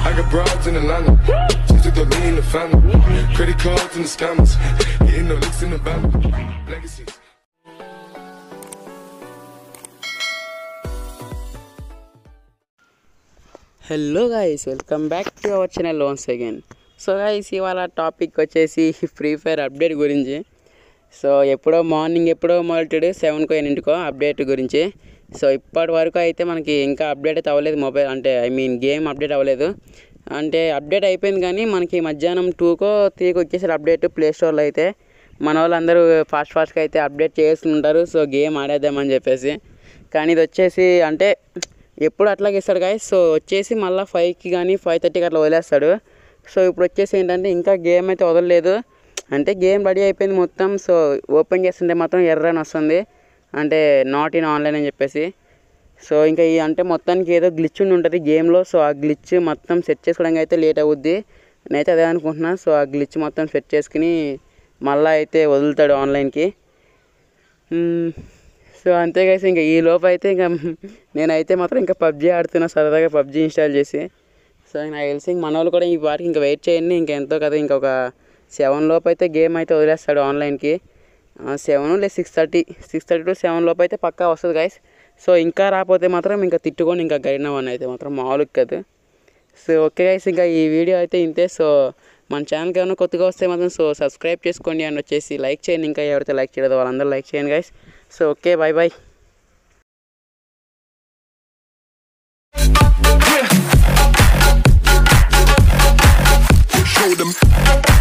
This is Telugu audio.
I got broads in Atlanta. Just took the lean in the family. Credit cards and the scammers. Hitting the licks in the van. Legacies. Hello guys welcome back to our channel once again so guys ఇవాళ టాపిక్ వచ్చేసి ఫ్రీ ఫైర్ అప్డేట్ గురించి సో ఎప్పుడో మార్నింగ్ ఎప్పుడో మొదలెట్టాడు సెవెన్కో ఎన్నింటికో అప్డేట్ గురించి సో ఇప్పటి వరకు అయితే మనకి ఇంకా అప్డేట్ అయితే అవ్వలేదు మొబైల్ అంటే ఐ మీన్ గేమ్ అప్డేట్ అవ్వలేదు అంటే అప్డేట్ అయిపోయింది కానీ మనకి మధ్యాహ్నం టూకో త్రీకి వచ్చేసారు అప్డేట్ ప్లే స్టోర్లో అయితే మన వాళ్ళందరూ ఫాస్ట్ ఫాస్ట్గా అయితే అప్డేట్ చేస్తుంటారు సో గేమ్ ఆడేద్దామని చెప్పేసి కానీ ఇది వచ్చేసి అంటే ఎప్పుడు అట్లాగే ఇస్తాడు గాయ సో వచ్చేసి మళ్ళీ ఫైవ్కి కానీ ఫైవ్ థర్టీకి అట్లా వదిలేస్తాడు సో ఇప్పుడు వచ్చేసి ఏంటంటే ఇంకా గేమ్ అయితే వదలలేదు అంటే గేమ్ రెడీ అయిపోయింది మొత్తం సో ఓపెన్ చేస్తుంటే మాత్రం ఎర్ర అని వస్తుంది అంటే నాట్ ఇన్ ఆన్లైన్ అని చెప్పేసి సో ఇంకా ఈ అంటే మొత్తానికి ఏదో గ్లిచ్ ఉండి ఉంటుంది గేమ్లో సో ఆ గ్లిచ్ మొత్తం సెట్ చేసుకోవడానికి అయితే లేట్ అవుద్ది నేనైతే అదే అనుకుంటున్నా సో ఆ గ్లిచ్ మొత్తం సెట్ చేసుకుని మళ్ళీ అయితే వదులుతాడు ఆన్లైన్కి మ్మ్. సో అంతే కలిసి ఇంకా ఈ లోపు అయితే ఇంకా నేనైతే మాత్రం ఇంకా పబ్జీ ఆడుతున్నా సరదాగా పబ్జీ ఇన్స్టాల్ చేసి సో నాకు తెలిసి ఇంక మన వాళ్ళు కూడా ఈ వాటికి ఇంకా వెయిట్ చేయండి ఇంకా ఎంతో కదా ఇంకొక సెవెన్ లోపు అయితే గేమ్ అయితే వదిలేస్తాడు ఆన్లైన్కి సెవెన్ లేదు six thirty six thirty to seven లోపు అయితే పక్కా వస్తుంది గైస్ సో ఇంకా రాకపోతే మాత్రం ఇంకా తిట్టుకొని ఇంకా గడినవని అయితే మాత్రం మామూలుగా కాదు సో ఓకే గైస్ ఇంకా ఈ వీడియో అయితే ఇంతే సో మన ఛానల్కి ఏమైనా కొత్తగా వస్తే మాత్రం సో సబ్స్క్రైబ్ చేసుకోండి అండ్ వచ్చేసి లైక్ చేయండి ఇంకా ఎవరైతే లైక్ చేయలేదో వాళ్ళందరూ లైక్ చేయండి guys so okay bye bye Show them.